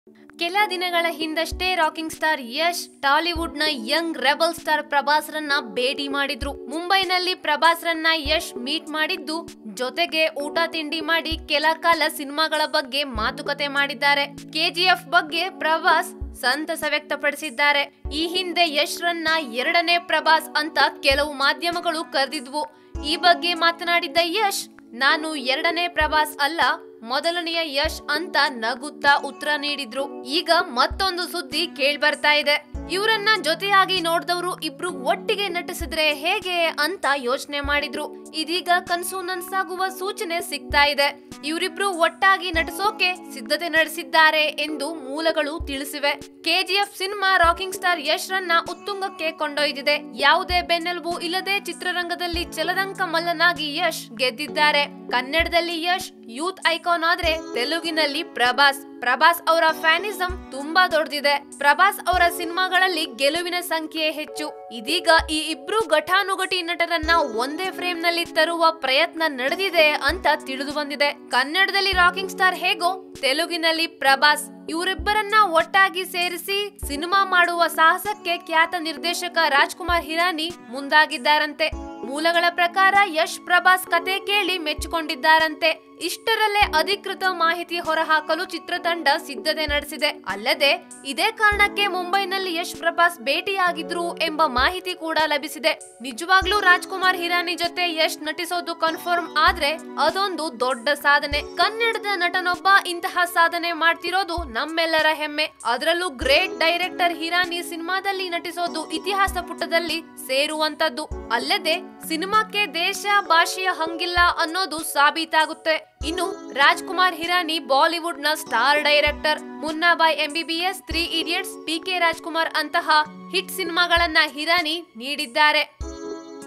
ಕೆಲ ದಿನಗಳ ಹಿಂದಷ್ಟೇ ರಾಕಿಂಗ್ ಸ್ಟಾರ್ ಯಶ್ ಟಾಲಿವುಡ್ ನ ಯಂಗ್ ರೆಬಲ್ ಸ್ಟಾರ್ ಪ್ರಭಾಸ್ರನ್ನ ಭೇಟಿ ಮಾಡಿದ್ರು ಮುಂಬೈನಲ್ಲಿ ಪ್ರಭಾಸ್ರನ್ನ ಯಶ್ ಮೀಟ್ ಮಾಡಿದ್ದು ಜೊತೆಗೆ ಊಟ ತಿಂಡಿ ಮಾಡಿ ಕೆಲ ಕಾಲ ಸಿನಿಮಾಗಳ ಬಗ್ಗೆ ಮಾತುಕತೆ ಮಾಡಿದ್ದಾರೆ ಕೆಜಿಎಫ್ ಬಗ್ಗೆ ಪ್ರಭಾಸ್ ಸಂತಸ ವ್ಯಕ್ತಪಡಿಸಿದ್ದಾರೆ ಈ ಹಿಂದೆ ಯಶ್ ರನ್ನ ಎರಡನೇ ಪ್ರಭಾಸ್ ಅಂತ ಕೆಲವು ಮಾಧ್ಯಮಗಳು ಕರೆದಿದ್ವು ಈ ಬಗ್ಗೆ ಮಾತನಾಡಿದ್ದ ಯಶ್ ನಾನು ಎರಡನೇ ಪ್ರಭಾಸ್ ಅಲ್ಲ ಮೊದಲನೆಯ ಯಶ್ ಅಂತ ನಗುತ್ತಾ ಉತ್ತರ ನೀಡಿದ್ರು ಈಗ ಮತ್ತೊಂದು ಸುದ್ದಿ ಕೇಳ್ಬರ್ತಾ ಇದೆ ಇವರನ್ನ ಜೊತೆಯಾಗಿ ನೋಡಿದವರು ಇಬ್ರು ಒಟ್ಟಿಗೆ ನಟಿಸಿದ್ರೆ ಹೇಗೆ ಅಂತ ಯೋಚನೆ ಮಾಡಿದ್ರು ಇದೀಗ ಕನ್ಸು ನನ್ಸಾಗುವ ಸೂಚನೆ ಸಿಗ್ತಾ ಇದೆ ಇವರಿಬ್ರು ಒಟ್ಟಾಗಿ ನಟಿಸೋಕೆ ಸಿದ್ಧತೆ ನಡೆಸಿದ್ದಾರೆ ಎಂದು ಮೂಲಗಳು ತಿಳಿಸಿವೆ KGF cinema rocking star Yash ರನ್ನ ಉತ್ತುಂಗಕ್ಕೆ ಕೊಂಡೊಯ್ದಿದೆ ಯಾವುದೇ ಬೆನ್ನೆಲುಬು ಇಲ್ಲದೆ ಚಿತ್ರರಂಗದಲ್ಲಿ ಚಲದಂಕ ಮಲ್ಲನಾಗಿ ಯಶ್ ಗೆದ್ದಿದ್ದಾರೆ ಕನ್ನಡದಲ್ಲಿ ಯಶ್ ಯೂತ್ ಐಕಾನ್ ಆದ್ರೆ ತೆಲುಗಿನಲ್ಲಿ ಪ್ರಭಾಸ್ ಪ್ರಭಾಸ್ ಅವರ ಫ್ಯಾನಿಸಂ ತುಂಬಾ ದೊಡ್ಡದಿದೆ ಪ್ರಭಾಸ್ ಅವರ ಸಿನಿಮಾಗಳಲ್ಲಿ ಗೆಲುವಿನ ಸಂಖ್ಯೆ ಹೆಚ್ಚು ಇದೀಗ ಈ ಇಬ್ರು ಘಟಾನುಘಟಿ ನಟರನ್ನ ಒಂದೇ ಫ್ರೇಮ್ ನಲ್ಲಿ ತರುವ ಪ್ರಯತ್ನ ನಡೆದಿದೆ ಅಂತ ತಿಳಿದು ಬಂದಿದೆ ಕನ್ನಡದಲ್ಲಿ ರಾಕಿಂಗ್ ಸ್ಟಾರ್ ಹೇಗೋ ತೆಲುಗಿನಲ್ಲಿ ಪ್ರಭಾಸ್ ಇವರಿಬ್ಬರನ್ನ ಒಟ್ಟಾಗಿ ಸೇರಿಸಿ ಸಿನಿಮಾ ಮಾಡುವ ಸಾಹಸಕ್ಕೆ ಖ್ಯಾತ ನಿರ್ದೇಶಕ ರಾಜ್ಕುಮಾರ್ ಹಿರಾನಿ ಮುಂದಾಗಿದ್ದಾರಂತೆ ಮೂಲಗಳ ಪ್ರಕಾರ ಯಶ್ ಪ್ರಭಾಸ್ ಕತೆ ಕೇಳಿ ಮೆಚ್ಚಿಕೊಂಡಿದ್ದಾರಂತೆ ಇಷ್ಟರಲ್ಲೇ ಅಧಿಕೃತ ಮಾಹಿತಿ ಹೊರಹಾಕಲು ಚಿತ್ರತಂಡ ಸಿದ್ಧತೆ ನಡೆಸಿದೆ ಅಲ್ಲದೆ ಇದೇ ಕಾರಣಕ್ಕೆ ಮುಂಬೈನಲ್ಲಿ ಯಶ್ ಪ್ರಭಾಸ್ ಭೇಟಿಯಾಗಿದ್ರು ಎಂಬ ಮಾಹಿತಿ ಕೂಡ ಲಭಿಸಿದೆ ನಿಜವಾಗ್ಲೂ ರಾಜ್ಕುಮಾರ್ ಹಿರಾನಿ ಜೊತೆ ಯಶ್ ನಟಿಸೋದು ಕನ್ಫರ್ಮ್ ಆದ್ರೆ ಅದೊಂದು ದೊಡ್ಡ ಸಾಧನೆ ಕನ್ನಡದ ನಟನೊಬ್ಬ ಇಂತಹ ಸಾಧನೆ ಮಾಡ್ತಿರೋದು ನಮ್ಮೆಲ್ಲರ ಹೆಮ್ಮೆ ಅದರಲ್ಲೂ ಗ್ರೇಟ್ ಡೈರೆಕ್ಟರ್ ಹಿರಾನಿ ಸಿನಿಮಾದಲ್ಲಿ ನಟಿಸೋದು ಇತಿಹಾಸ ಪುಟದಲ್ಲಿ ಸೇರುವಂತದ್ದು ಅಲ್ಲದೆ ಸಿನಿಮಾಕ್ಕೆ ದೇಶ ಭಾಷೆಯ ಹಂಗಿಲ್ಲ ಅನ್ನೋದು ಸಾಬೀತಾಗುತ್ತೆ ಇನ್ನು ರಾಜ್ಕುಮಾರ್ ಹಿರಾನಿ ಬಾಲಿವುಡ್ ನ star director Munnabhai MBBS three idiots P K Rajkumar ಅಂತಹ ಹಿಟ್ ಸಿನಿಮಾಗಳನ್ನ ಹಿರಾನಿ ನೀಡಿದ್ದಾರೆ